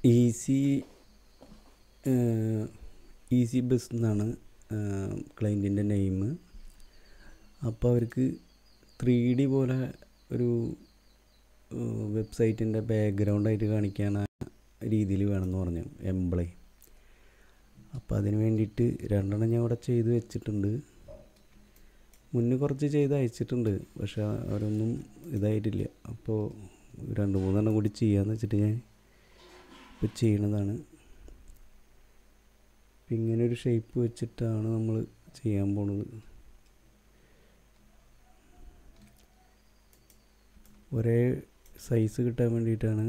Easy easy bus എന്നാണ് ക്ലയൻറ്റിൻ്റെ name അപ്പോൾ അവർക്ക് ത്രീ ഡി പോലെ ഒരു വെബ്സൈറ്റിൻ്റെ ബാക്ക്ഗ്രൗണ്ടായിട്ട് കാണിക്കാൻ രീതിയിൽ വേണമെന്ന് പറഞ്ഞു എംബ്ലേ അപ്പോൾ അതിന് വേണ്ടിയിട്ട് രണ്ടെണ്ണം ഞാൻ ഇവിടെ ചെയ്ത് വെച്ചിട്ടുണ്ട് മുന്നേ കുറച്ച് ചെയ്ത് അയച്ചിട്ടുണ്ട് പക്ഷെ അവരൊന്നും ഇതായിട്ടില്ല അപ്പോൾ രണ്ട് മൂന്നെണ്ണം കൂടി ചെയ്യാമെന്ന് വെച്ചിട്ട് ഞാൻ ഇപ്പോൾ ചെയ്യണതാണ് അപ്പം ഇങ്ങനെ ഒരു ഷേപ്പ് വെച്ചിട്ടാണ് നമ്മൾ ചെയ്യാൻ പോണത് ഒരേ സൈസ് കിട്ടാൻ വേണ്ടിയിട്ടാണ്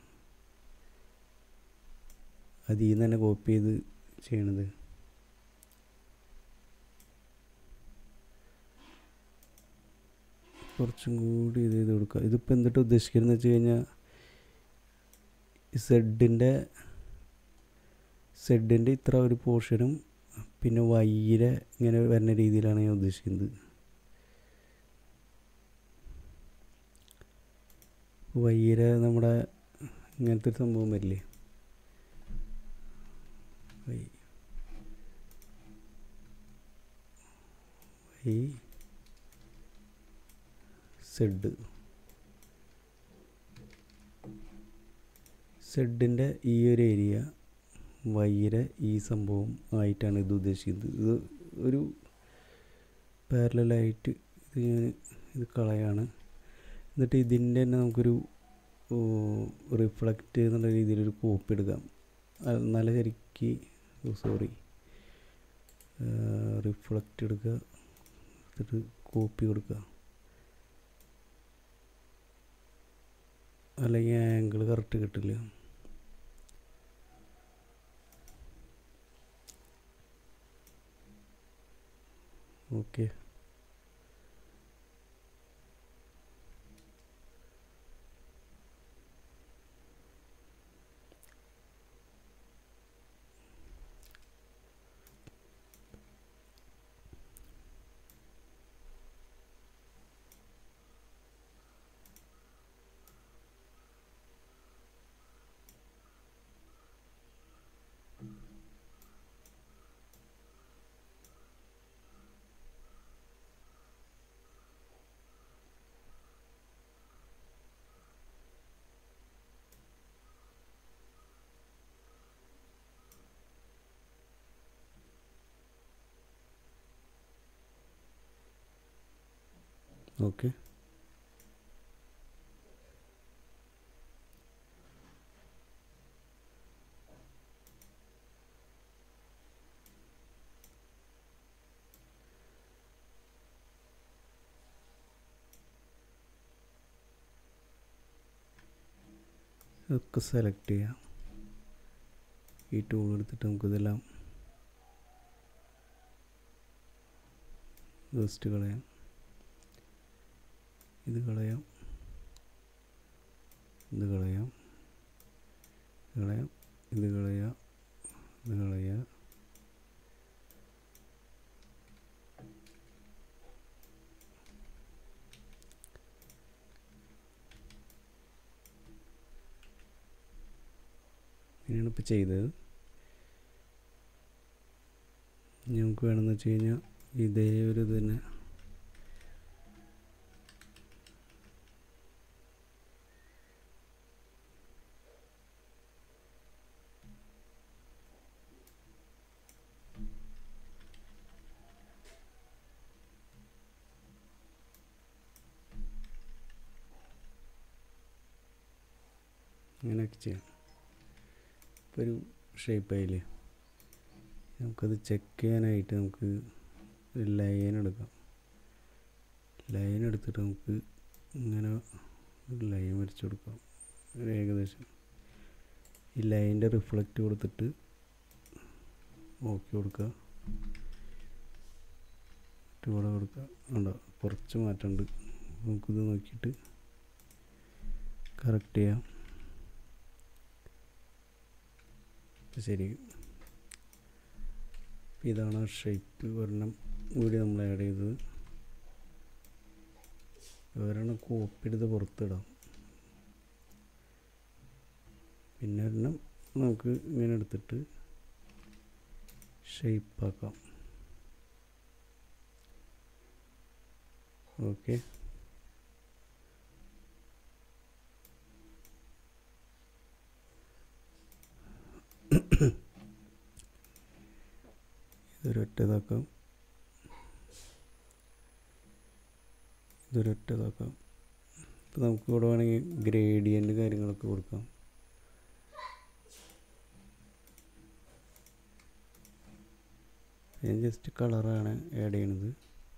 അതിൽ നിന്ന് തന്നെ കോപ്പി ചെയ്ത് ചെയ്യണത് കുറച്ചും കൂടി ഇത് ചെയ്ത് കൊടുക്കുക ഇതിപ്പോൾ എന്നിട്ട് ഉദ്ദേശിക്കുന്നത് വെച്ച് കഴിഞ്ഞാൽ സെഡിൻ്റെ സെഡിൻ്റെ ഇത്ര ഒരു പോർഷനും പിന്നെ വൈയിലെ ഇങ്ങനെ വരുന്ന രീതിയിലാണ് ഞാൻ ഉദ്ദേശിക്കുന്നത് വൈയിലെ നമ്മുടെ ഇങ്ങനത്തെ ഒരു സംഭവം വരില്ലേ വൈ വൈ സെഡ് സെഡിൻ്റെ ഈ ഒരു ഏരിയ വൈയുടെ ഈ സംഭവം ആയിട്ടാണ് ഇത് ഉദ്ദേശിക്കുന്നത് ഇത് ഒരു പാരലായിട്ട് ഇത് ഞാൻ ഇത് കളയാണ് എന്നിട്ട് ഇതിൻ്റെ തന്നെ നമുക്കൊരു റിഫ്ലക്റ്റ് എന്നുള്ള രീതിയിലൊരു കോപ്പി എടുക്കാം നല്ല ശരിക്ക് സോറി റിഫ്ലക്റ്റ് എടുക്കുക എന്നിട്ട് കോപ്പി കൊടുക്കുക അല്ലെങ്കിൽ ആംഗിൾ കറക്റ്റ് കിട്ടില്ല ഓക്കെ ഓക്കെ ഒക്കെ സെലക്ട് ചെയ്യാം ഈ ടൂൾ എടുത്തിട്ട് നമുക്കിതെല്ലാം വേസ്റ്റ് കളയാം ഇത് കളയാം ഇത് കളയാം കളയാം ഇത് കളയാം ഇത് കളയാം ഇങ്ങനെയാണ് ഇപ്പോൾ ചെയ്തത് ഇനി നമുക്ക് വേണമെന്ന് വെച്ച് കഴിഞ്ഞാൽ ഇതേ ഒരു ഇത് തന്നെ അങ്ങനെയൊക്കെ ചെയ്യാം ഇപ്പോൾ ഒരു ഷേപ്പ് ആയില്ലേ നമുക്കത് ചെക്ക് ചെയ്യാനായിട്ട് നമുക്ക് ഒരു ലൈൻ എടുക്കാം ലൈൻ എടുത്തിട്ട് നമുക്ക് ഇങ്ങനെ ഒരു ലൈൻ വരച്ചു കൊടുക്കാം ഒരു ഏകദേശം ഈ ലൈൻ്റെ റിഫ്ലക്റ്റ് കൊടുത്തിട്ട് ഓക്കെ കൊടുക്കുക ഇവിടെ കൊടുക്കുക ഉണ്ടോ കുറച്ച് മാറ്റമുണ്ട് നമുക്കിത് നോക്കിയിട്ട് കറക്റ്റ് ചെയ്യാം ശരി ഇതാണ് ഷേപ്പ് ഒരെണ്ണം കൂടി നമ്മൾ ആഡ് ചെയ്തത് ഒരെണ്ണം കോപ്പി എടുത്ത് പുറത്തിടാം പിന്നെ ഒരെണ്ണം നമുക്ക് ഇങ്ങനെ എടുത്തിട്ട് ഷേപ്പാക്കാം ഓക്കെ ഇതൊരൊറ്റ ഇതാക്കാം ഇതൊരൊറ്റ ഇതാക്കാം ഇപ്പം നമുക്ക് ഇവിടെ വേണമെങ്കിൽ ഗ്രേഡിയൻ്റ് കാര്യങ്ങളൊക്കെ കൊടുക്കാം ഞാൻ ജസ്റ്റ് കളറാണ് ആഡ് ചെയ്യണത്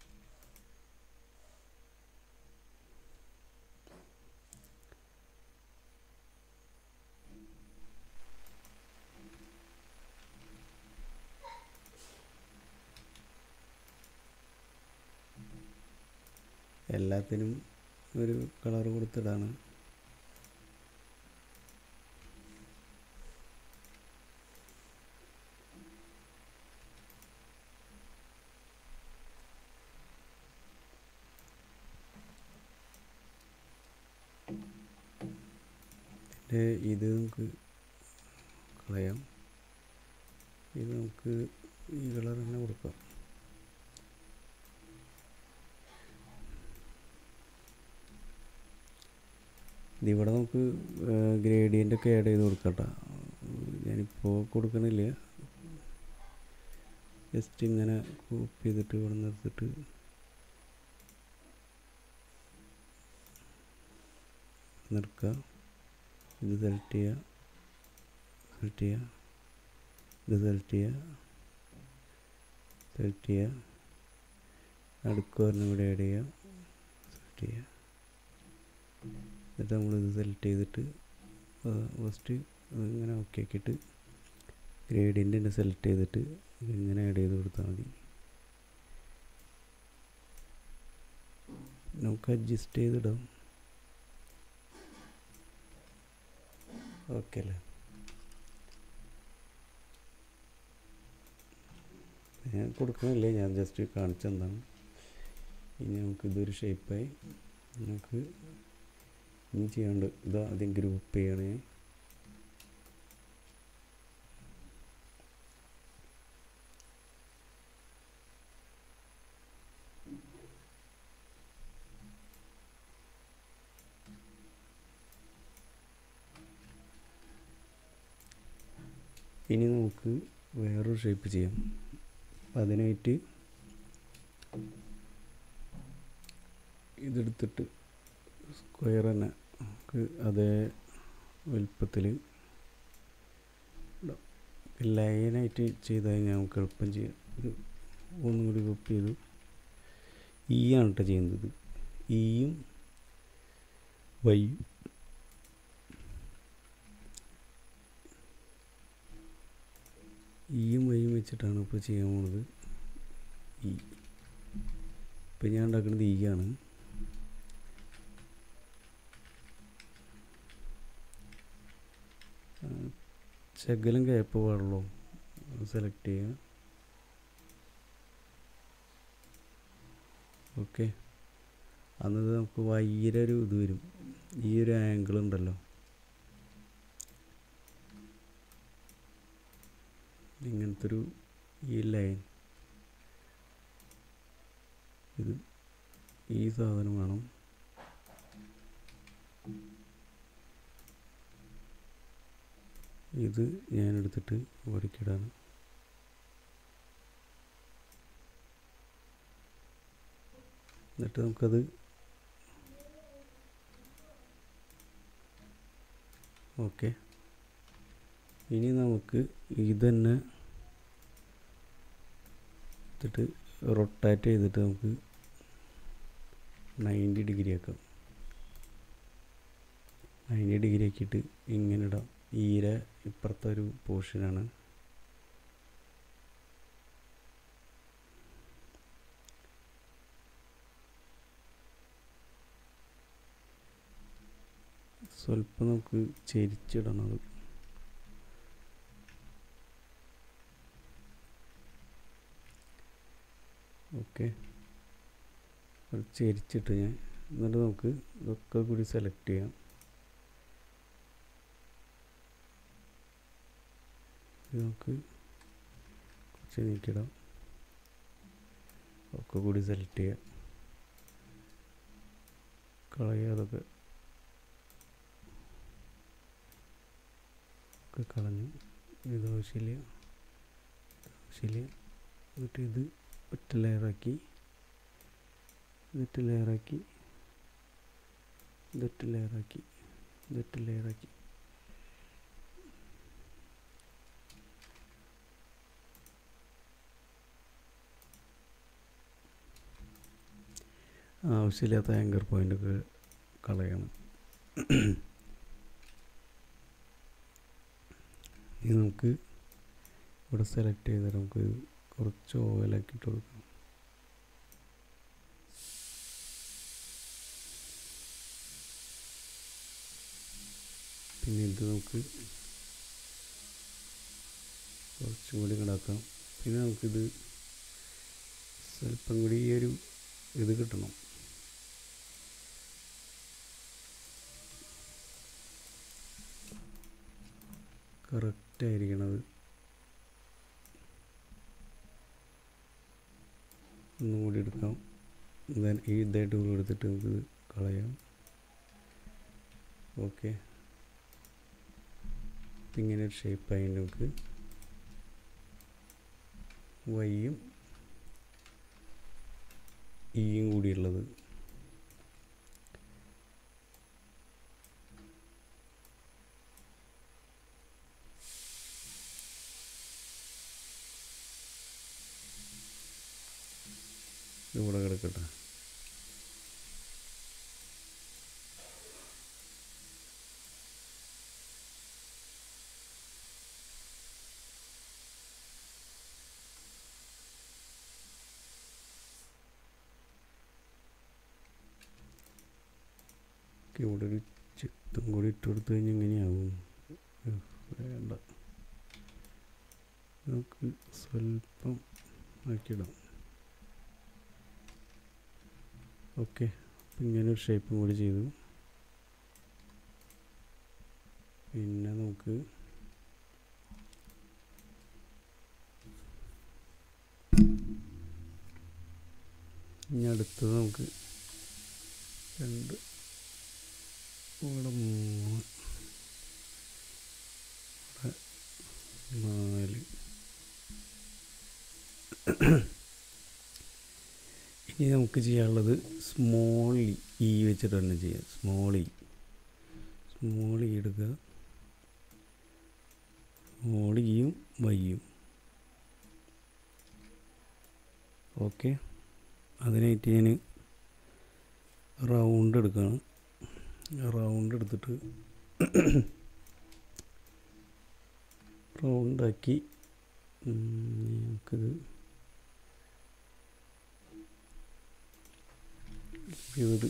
എല്ലാത്തിനും ഒരു കളർ കൊടുത്തിടാണ് ഇതിൻ്റെ ഇത് നമുക്ക് കളയാം ഇത് നമുക്ക് ഈ കളർ തന്നെ കൊടുക്കാം ഇതിവിടെ നമുക്ക് ഗ്രേഡിയൻ്റ് ഒക്കെ ആഡ് ചെയ്ത് കൊടുക്കട്ടെ ഞാനിപ്പോൾ കൊടുക്കണില്ല ജസ്റ്റ് ഇങ്ങനെ കോപ്പി ചെയ്തിട്ട് ഇവിടെ നിന്ന് എടുത്തിട്ട് നിർക്കുക ഇത് സെലക്ട് ചെയ്യുക സെലക്ട് ചെയ്യുക ഇത് സെലക്ട് ചെയ്യുക സെലക്ട് ചെയ്യുക അടുക്ക് പറഞ്ഞ ഇവിടെ ആഡ് ചെയ്യുക സെലക്ട് ചെയ്യുക എന്നിട്ട് നമ്മളിത് സെലക്ട് ചെയ്തിട്ട് ഫസ്റ്റ് ഇങ്ങനെ ഓക്കെ ആക്കിയിട്ട് ഗ്രേഡിയൻ്റ് തന്നെ സെലക്ട് ചെയ്തിട്ട് ഇങ്ങനെ ആഡ് ചെയ്ത് കൊടുത്താൽ മതി നമുക്ക് അഡ്ജസ്റ്റ് ചെയ്തിടാം ഓക്കെ അല്ലേ ഞാൻ കൊടുക്കണില്ല ഞാൻ ജസ്റ്റ് കാണിച്ചെന്താണ് ഇനി നമുക്ക് ഇതൊരു ഷേപ്പായി നമുക്ക് ഇനി ചെയ്യാണ്ട് ഇത് ആദ്യം ഗ്രൂപ്പ് ചെയ്യണേ ഇനി നമുക്ക് വേറൊരു ഷേപ്പ് ചെയ്യാം അപ്പം അതിനായിട്ട് ഇതെടുത്തിട്ട് സ്ക്വയർ തന്നെ നമുക്ക് അതേ വലുപ്പത്തിൽ ലൈനായിട്ട് ചെയ്ത് കഴിഞ്ഞാൽ നമുക്ക് എളുപ്പം ചെയ്യാം ഇത് ഒന്നും കൂടി കോപ്പി ചെയ്തു ഈ ആണ് കേട്ടോ ചെയ്യുന്നത് ഈയും വൈയും ഈയും വൈയും വെച്ചിട്ടാണ് ഇപ്പോൾ ചെയ്യാൻ പോണത് ഈ ഇപ്പം ഞാൻ ഉണ്ടാക്കുന്നത് ഈ ആണ് ശകലം ഗ്യാപ്പ് പാടുള്ളൂ സെലക്ട് ചെയ്യുക ഓക്കെ അന്നത് നമുക്ക് വൈകിര ഒരു ഇത് വരും ഈ ഒരു ആംഗിൾ ഉണ്ടല്ലോ ഇങ്ങനത്തെ ഒരു ഈ ലൈൻ ഇത് ഈ സാധനം വേണം ഇത് ഞാൻ എടുത്തിട്ട് ഒരിക്കിടാണ് എന്നിട്ട് നമുക്കത് ഓക്കെ ഇനി നമുക്ക് ഇതന്നെ എടുത്തിട്ട് റൊട്ടാറ്റ് ചെയ്തിട്ട് നമുക്ക് നയൻറ്റി ഡിഗ്രി ആക്കാം നയൻറ്റി ഡിഗ്രി ആക്കിയിട്ട് ഇങ്ങനെ ഇടാം ഈര ഇപ്പുറത്തെ ഒരു പോർഷനാണ് സ്വല്പം നമുക്ക് ചെരിച്ചിടണം അത് ഓക്കെ അത് ചെരിച്ചിട്ട് ഞാൻ എന്നിട്ട് നമുക്ക് ഇതൊക്കെ കൂടി സെലക്ട് ചെയ്യാം ഇത് നമുക്ക് കുറച്ച് നീക്കിടാം ഒക്കെ കൂടി സെലക്ട് ചെയ്യാം കളയുക അതൊക്കെ ഒക്കെ കളഞ്ഞു ഇത് ആവശ്യമില്ല ഇത് ആവശ്യമില്ല എന്നിട്ട് ഇത് ഒറ്റ ലെയറാക്കി ഇതൊറ്റ ലെയറാക്കി ഇതൊറ്റ ലെയറാക്കി ഇതൊറ്റ ലെയറാക്കി ആവശ്യമില്ലാത്ത ആങ്കർ പോയിൻ്റൊക്കെ കളയണം ഇനി നമുക്ക് ഇവിടെ സെലക്ട് ചെയ്തിട്ട് നമുക്ക് കുറച്ച് ഓയിലാക്കി ഇട്ട് കൊടുക്കാം പിന്നെ ഇത് നമുക്ക് കുറച്ചും കൂടി കിടക്കാം പിന്നെ നമുക്കിത് സ്വല്പം കൂടി ഈ ഒരു ഇത് കിട്ടണം കറക്റ്റ് ആയിരിക്കണത് ഒന്നും കൂടി എടുക്കാം ദെൻ ഈ ഇതായിട്ട് എടുത്തിട്ട് നമുക്ക് ഇത് കളയാം ഓക്കെ ഇങ്ങനെ ഒരു ഷേപ്പായി നമുക്ക് വൈയും ഈയും കൂടിയുള്ളത് ഇവിടെ കിടക്കട്ടെ ഇവിടെ ഒരു ചിത്തും കൂടി ഇട്ട് കൊടുത്തു കഴിഞ്ഞാൽ എങ്ങനെയാവും ഉഫ്, വേണ്ട നമുക്ക് സ്വല്പം ആക്കിയിടാം ഓക്കെ അപ്പം ഇങ്ങനെ ഒരു ഷേപ്പും കൂടി ചെയ്തു പിന്നെ നമുക്ക് ഇനി അടുത്തത് നമുക്ക് രണ്ട് ഇവിടെ മൂന്ന് ഇവിടെ നാല് ഇനി നമുക്ക് ചെയ്യാനുള്ളത് സ്മോൾ ഇ വെച്ചിട്ട് തന്നെ ചെയ്യാം സ്മോൾ ഇ സ്മോൾ ഇ എടുക്കുക സ്മോൾ ഇയും വൈയും ഓക്കെ അതിനായിട്ട് ഞാൻ റൗണ്ട് എടുക്കുകയാണ് റൗണ്ട് എടുത്തിട്ട് റൗണ്ടാക്കി നമുക്കിത് ഇത്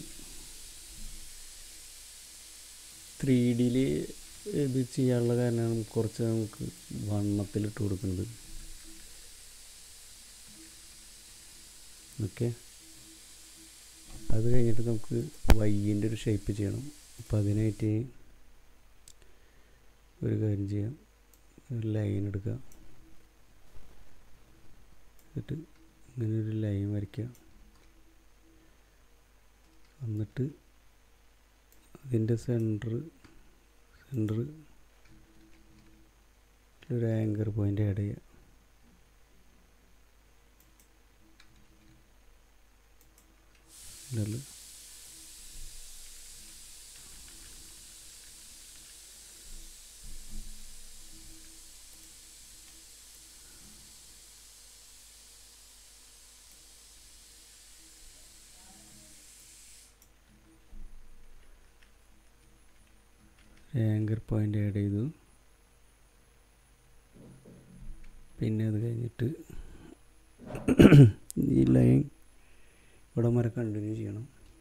ത്രീ ഡിയിൽ ഇത് ചെയ്യാനുള്ള കാരണമാണ് കുറച്ച് നമുക്ക് വണ്ണത്തിലിട്ട് കൊടുക്കുന്നത് ഓക്കെ അത് കഴിഞ്ഞിട്ട് നമുക്ക് വയ്യിൻ്റെ ഒരു ഷേപ്പ് ചെയ്യണം അപ്പോൾ അതിനായിട്ട് ഒരു കാര്യം ചെയ്യാം ഒരു ലൈൻ എടുക്കുക എന്നിട്ട് ഇങ്ങനെ ഒരു ലൈൻ വരയ്ക്കുക എന്നിട്ട് അതിൻ്റെ സെൻറ്റർ സെൻറ്റർ ഒരു ആങ്കർ പോയിൻ്റ് ആഡ് ചെയ്യുക ഇതിൽ ആങ്കർ പോയിൻ്റ് ആഡ് ചെയ്തു പിന്നെ അത് കഴിഞ്ഞിട്ട് ഈ ലൈൻ ഇവിടം വരെ കണ്ടിന്യൂ ചെയ്യണം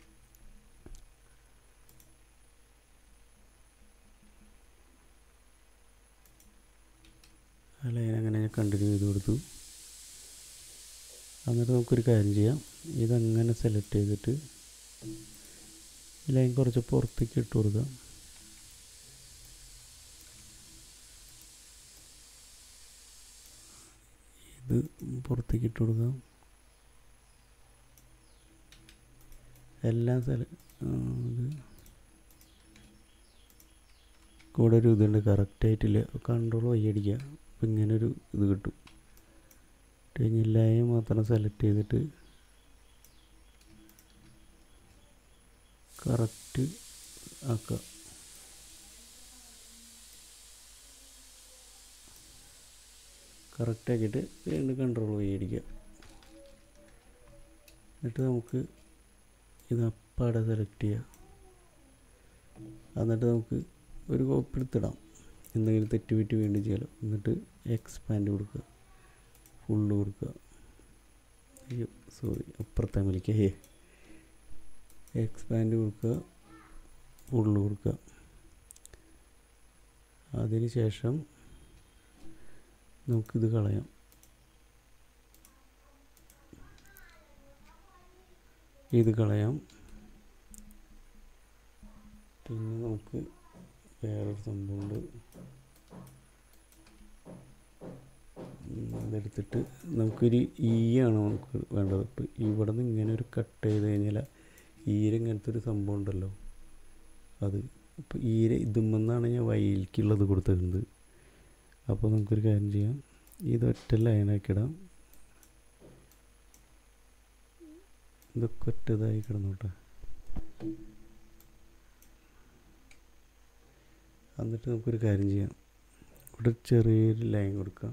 ആ ലൈൻ അങ്ങനെ ഞാൻ കണ്ടിന്യൂ ചെയ്ത് കൊടുത്തു എന്നിട്ട് നമുക്കൊരു കാര്യം ചെയ്യാം ഇതങ്ങനെ സെലക്ട് ചെയ്തിട്ട് ഈ ലൈൻ കുറച്ച് പുറത്തേക്ക് ഇട്ട് കൊടുക്കാം നമുക്ക് പുറത്തേക്ക് ഇട്ട് കൊടുക്കാം എല്ലാ സ്ഥലം ഇത് കൂടെ ഒരു ഇതുണ്ട് കറക്റ്റായിട്ടില്ല കൺട്രോൾ വഴി അടിക്കുക അപ്പം ഇങ്ങനൊരു ഇത് കിട്ടും കഴിഞ്ഞ് എല്ലായും മാത്രം സെലക്ട് ചെയ്തിട്ട് കറക്റ്റ് ആക്കുക കറക്റ്റ് ആക്കിയിട്ട് വീണ്ടും കൺട്രോൾ വഴി അടിക്കുക എന്നിട്ട് നമുക്ക് ഇത് അപ്പാടെ സെലക്ട് ചെയ്യുക എന്നിട്ട് നമുക്ക് ഒരു കോപ്പി എടുത്തിടാം എന്തെങ്കിലും തെറ്റ് പറ്റി വീണ്ടും ചെയ്യാലോ എന്നിട്ട് എക്സ്പാൻഡ് കൊടുക്കുക ഫുള്ള് കൊടുക്കുക അയ്യോ സോറി അപ്പുറത്തെ വിളിക്കേ എക്സ്പാൻഡ് കൊടുക്കുക ഫുള്ള് കൊടുക്കുക അതിന് ശേഷം നമുക്കിത് കളയാം ഇത് കളയാം പിന്നെ നമുക്ക് വേറൊരു സംഭവമുണ്ട് ഉം, അതെടുത്തിട്ട് നമുക്കൊരു ഈ ആണ് നമുക്ക് വേണ്ടത് ഇപ്പം ഇവിടെ നിന്ന് ഇങ്ങനെ ഒരു കട്ട് ചെയ്ത് കഴിഞ്ഞാൽ ഈര ഇങ്ങനത്തെ ഒരു സംഭവം ഉണ്ടല്ലോ അത് ഇപ്പോൾ ഈര ഇതുമെന്നാണ് ഞാൻ വയലിക്കുള്ളത് കൊടുത്തിരുന്നത് അപ്പോൾ നമുക്കൊരു കാര്യം ചെയ്യാം ഇത് ഒറ്റ ലൈനാക്കി ഇടാം ഇതൊക്കെ ഒറ്റ ഇതായി കിടന്നോട്ടെ എന്നിട്ട് നമുക്കൊരു കാര്യം ചെയ്യാം ഇവിടെ ഒരു ചെറിയൊരു ലൈൻ കൊടുക്കാം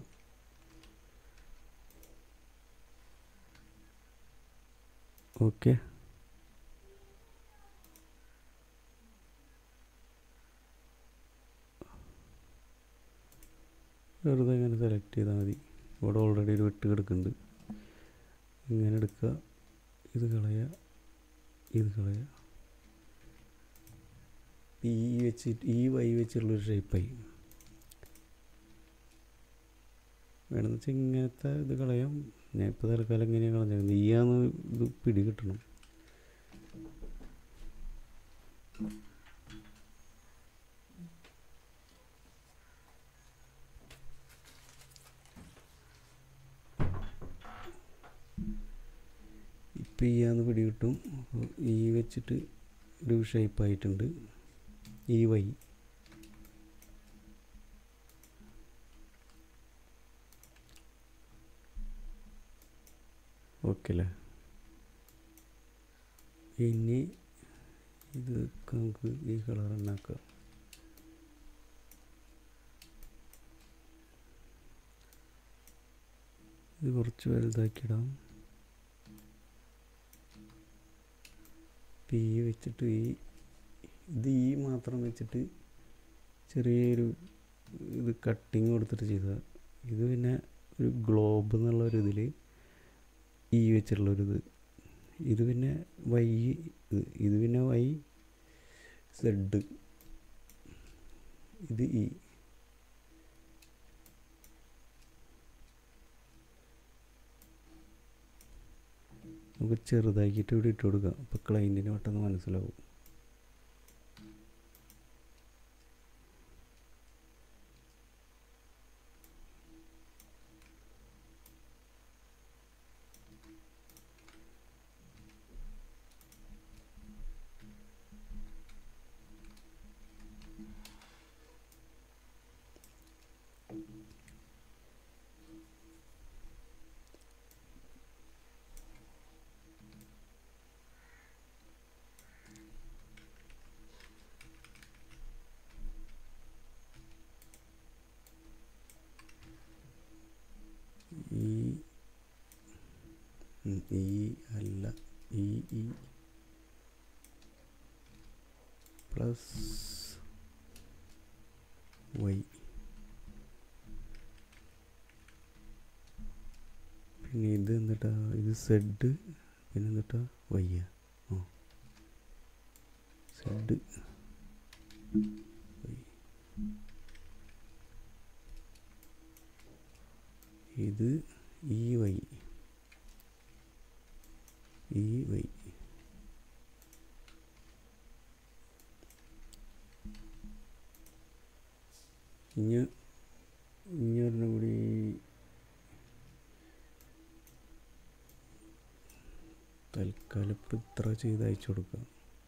ഓക്കെ വെറുതെ ഇങ്ങനെ സെലക്ട് ചെയ്താൽ മതി ഇവിടെ ഓൾറെഡി ഒരു വെട്ട് കിടക്കുന്നുണ്ട് ഇങ്ങനെ എടുക്കുക ഇത് കളയുക ഇത് കളയുക ഈ വെച്ചിട്ട് ഈ വൈ വെച്ചുള്ളൊരു ഷേപ്പായി വേണമെന്ന് വെച്ചാൽ ഇങ്ങനത്തെ ഇത് കളയാം ഞാൻ ഇപ്പോൾ തൽക്കാലം എങ്ങനെയാണ് കളഞ്ഞത് നീയാന്ന് ഇത് പിടി കിട്ടണം ഇപ്പം ഈയാന്ന് പിടി കിട്ടും അപ്പോൾ ഈ വെച്ചിട്ട് ഒരു ഷേപ്പായിട്ടുണ്ട് ഈ വൈ ഓക്കെ അല്ലേ ഇനി ഇത് നമുക്ക് ഈ കളർ ഉണ്ടാക്കാം ഇത് കുറച്ച് വലുതാക്കിയിടാം പി വെച്ചിട്ട് ഈ ഇത് ഈ മാത്രം വെച്ചിട്ട് ചെറിയൊരു ഇത് കട്ടിങ് കൊടുത്തിട്ട് ചെയ്ത ഇത് പിന്നെ ഒരു ഗ്ലോബ് എന്നുള്ള ഒരു ഇതിൽ ഈ വെച്ചിട്ടുള്ളൊരിത് ഇത് പിന്നെ വൈ ഇത് ഇത് പിന്നെ വൈ സെഡ് ഇത് ഇ നമുക്ക് ചെറുതാക്കിയിട്ട് ഇവിടെ ഇട്ട് കൊടുക്കാം അപ്പോൾ ക്ലൈൻറ്റിന് പെട്ടെന്ന് മനസ്സിലാവും ഈ ഉം, ഈ അല്ല ഈ ഈ പ്ലസ് വൈ പിന്നെ ഇത് എന്നിട്ടാ ഇത് സെഡ് പിന്നെ എന്നിട്ടാ വയ്യ ആ സെഡ് വൈ ഇത് ഈ വൈ ഈ വൈ ഇനി ഇനി ഒരെണ്ണം കൂടി തൽക്കാലം ഇപ്പോൾ ഇത്ര ചെയ്ത് അയച്ചു കൊടുക്കാം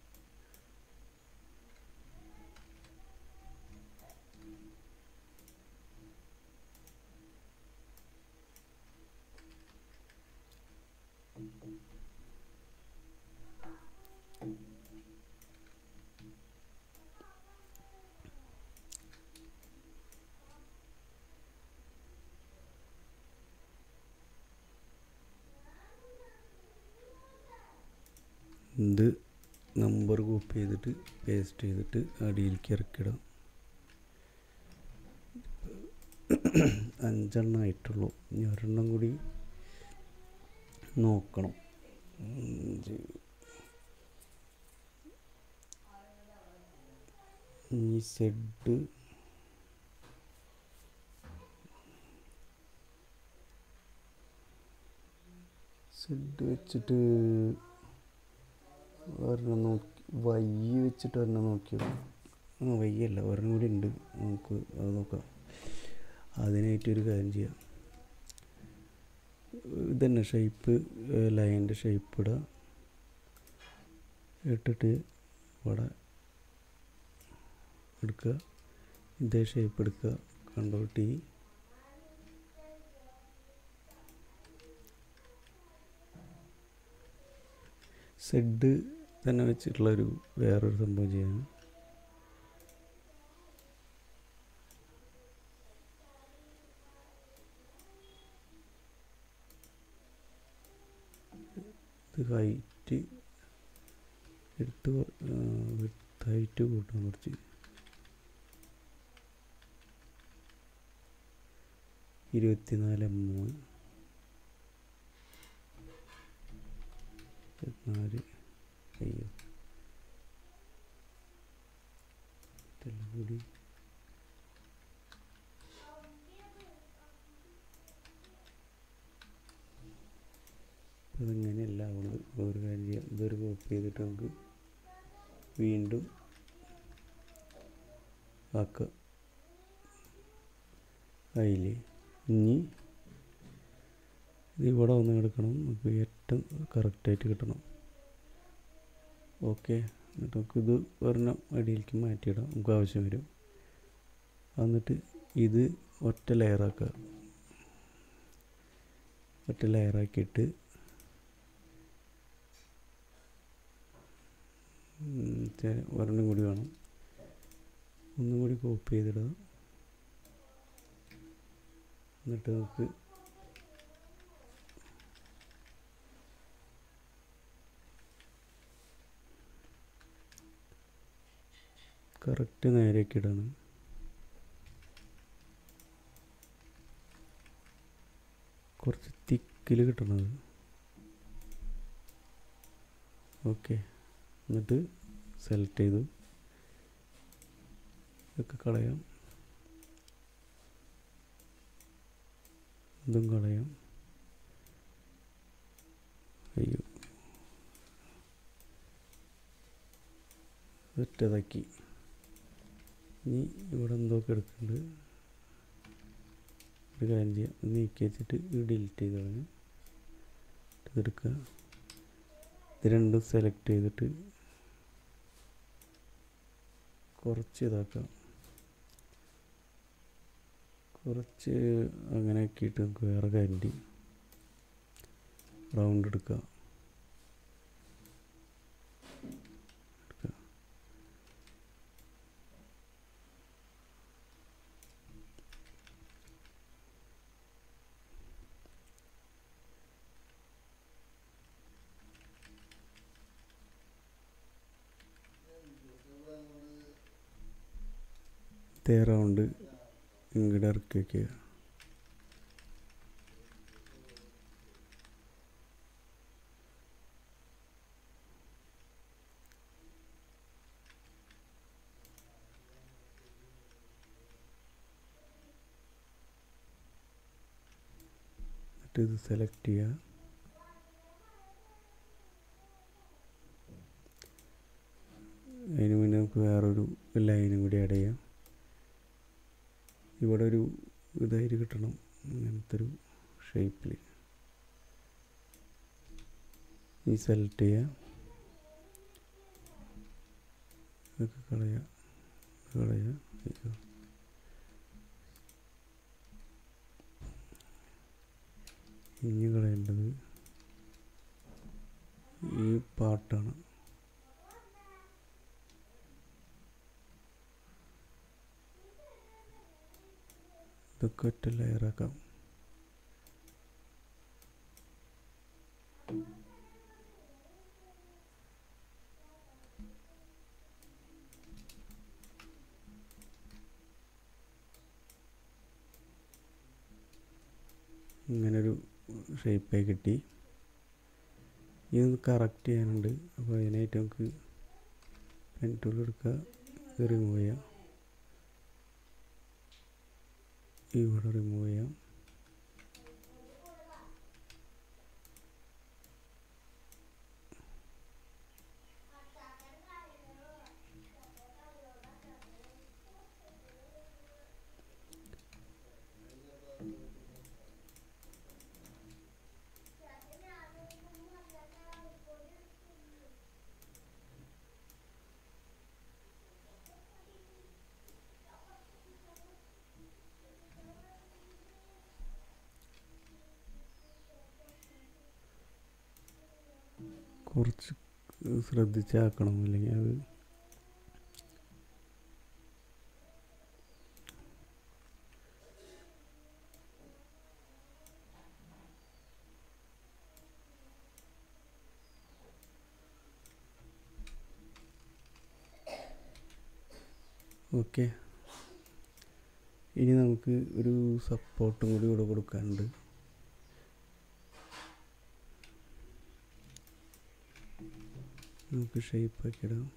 ഇത് നമ്പർ കോപ്പി ചെയ്തിട്ട് പേസ്റ്റ് ചെയ്തിട്ട് അടിയിലേക്ക് ഇറക്കിടാം അഞ്ചെണ്ണം ആയിട്ടുള്ളൂ ഇനി ഒരെണ്ണം കൂടി നോക്കണം അഞ്ച് ഇനി സെഡ് സെഡ് വെച്ചിട്ട് ഒരെണ്ണം നോക്കി വൈ വെച്ചിട്ട് ഒരെണ്ണം നോക്കിയത് ആ വൈ അല്ല ഒരെണ്ണം കൂടി ഉണ്ട് നമുക്ക് അത് നോക്കാം അതിനായിട്ടൊരു കാര്യം ചെയ്യാം ഇതന്നെ ഷേപ്പ് ലൈൻ്റെ ഷേപ്പ് ഇടുക ഇട്ടിട്ട് ഇവിടെ എടുക്കുക ഇതേ ഷേപ്പ് എടുക്കുക കൺട്രോൾ ടി സെഡ് തന്നെ വെച്ചിട്ടുള്ളൊരു വേറൊരു സംഭവം ചെയ്യാൻ ഇത് ഹൈറ്റ് എടുത്ത് വിത്ത് ഹൈറ്റ് കൂട്ടാൻ കുറച്ച് ഇരുപത്തിനാല് എം എം ഇരുപത്തിനാല് അയ്യോ ഇതെല്ലാം കൂടി അതിങ്ങനെയല്ല ആവുന്നത് ഒരു കാര്യം ചെയ്യാം ഇതൊരു കോപ്പി ചെയ്തിട്ട് നമുക്ക് വീണ്ടും ആക്കുക അതിൽ ഇനി ഇത് ഇവിടെ വന്ന് കിടക്കണം നമുക്ക് ഏറ്റവും കറക്റ്റായിട്ട് കിട്ടണം ഓക്കെ എന്നിട്ട് നമുക്ക് ഇത് ഒരെണ്ണം അടിയിലേക്ക് മാറ്റിയിടാം നമുക്ക് ആവശ്യം വരും എന്നിട്ട് ഇത് ഒറ്റ ലെയറാക്കുക ഒറ്റ ലെയറാക്കിയിട്ട് ഒരെണ്ണം കൂടി വേണം ഒന്നും കൂടി കോപ്പി ചെയ്തിടുക എന്നിട്ട് നമുക്ക് കറക്റ്റ് നേരെയൊക്കെ ഇടാണ് കുറച്ച് തിക്കിൽ കിട്ടണത് ഓക്കെ എന്നിട്ട് സെലക്ട് ചെയ്തു ഇതൊക്കെ കളയാം ഇതും കളയാം അയ്യോ ഒറ്റതാക്കി ഇനി ഇവിടെ എന്തൊക്കെ എടുക്കുന്നുണ്ട് ഒരു കാര്യം ചെയ്യാം ഇത് നീക്കി വെച്ചിട്ട് ഇത് ഡിലീറ്റ് ചെയ്ത് കളഞ്ഞു ഇതെടുക്കുക ഇത് രണ്ടും സെലക്ട് ചെയ്തിട്ട് കുറച്ച് ഇതാക്കാം കുറച്ച് അങ്ങനെ ആക്കിയിട്ട് നമുക്ക് വേറെ കാര്യം റൗണ്ട് എടുക്കുക എടുക്കുക. ഇതേ റൗണ്ട് ഇങ്ങോട്ട് ഇറക്കി വയ്ക്കുക എന്നിട്ട് ഇത് സെലക്ട് ചെയ്യുക അതിന് മുന്നേ നമുക്ക് വേറൊരു ലൈനും കൂടി ആഡ് ചെയ്യാം ഇവിടെ ഒരു ഇതായിട്ട് കിട്ടണം അങ്ങനത്തെ ഒരു ഷേപ്പിൽ ഈ സെലക്ട് ചെയ്യുക ഇതൊക്കെ കളയുക ഇത് കളയുക അയ്യോ. ഇനി കളയേണ്ടത് ഈ പാട്ടാണ് ഇതൊക്കെ ഒറ്റ ലെയറാക്കാം ഇങ്ങനൊരു ഷേപ്പായി കിട്ടി ഇതൊന്ന് കറക്റ്റ് ചെയ്യാനുണ്ട് അപ്പോൾ അതിനായിട്ട് നമുക്ക് പെൻ ടൂൾ എടുക്കുക ഇത് റിമൂവ് ചെയ്യാം ഇവിടെ റിമൂവ് ചെയ്യാം കുറച്ച് ശ്രദ്ധിച്ചാക്കണം അല്ലെങ്കിൽ അത് ഓക്കെ ഇനി നമുക്ക് ഒരു സപ്പോർട്ടും കൂടി ഇവിടെ കൊടുക്കാനുണ്ട് നമുക്ക് ഷേപ്പ് ആക്കി ഇടാം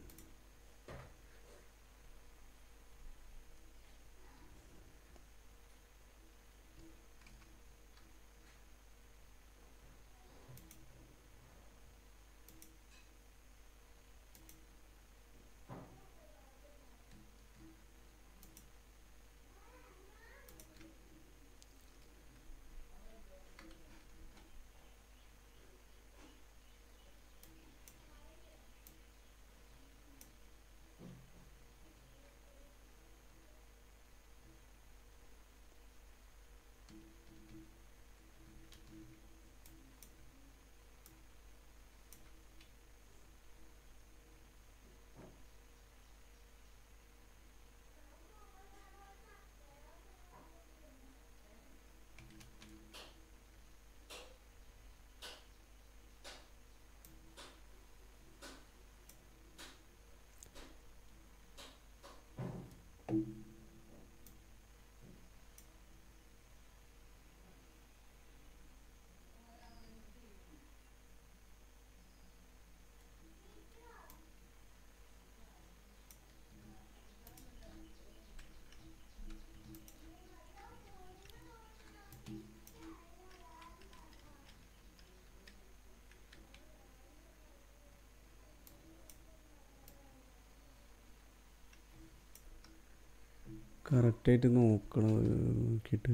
കറക്റ്റായിട്ട് നോക്കണം ഏർ നോക്കിയിട്ട്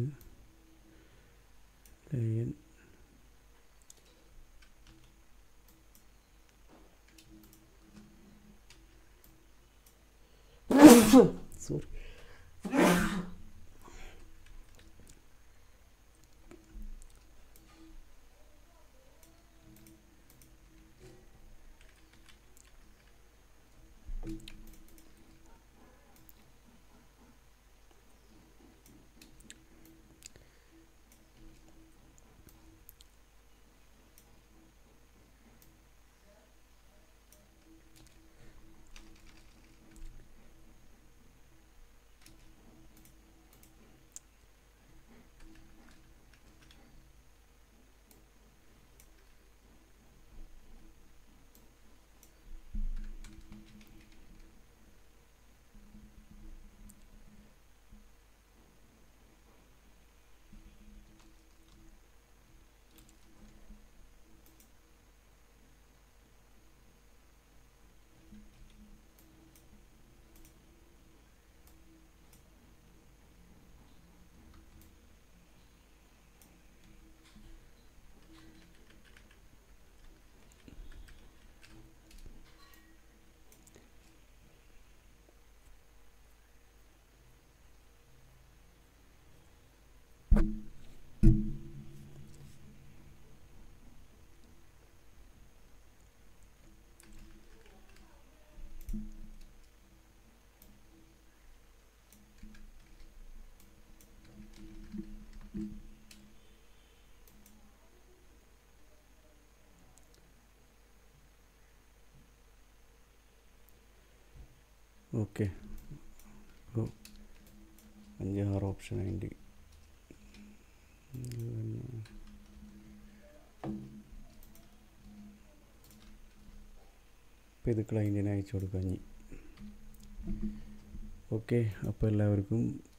ലൈൻ സോറി ഓക്കെ അപ്പോൾ അഞ്ചാറ് ഓപ്ഷൻ അതിൻ്റെ അപ്പോൾ ഇത് ക്ലയൻറ്റിന് അയച്ചു കൊടുക്കാം ഇനി ഓക്കെ അപ്പോൾ എല്ലാവർക്കും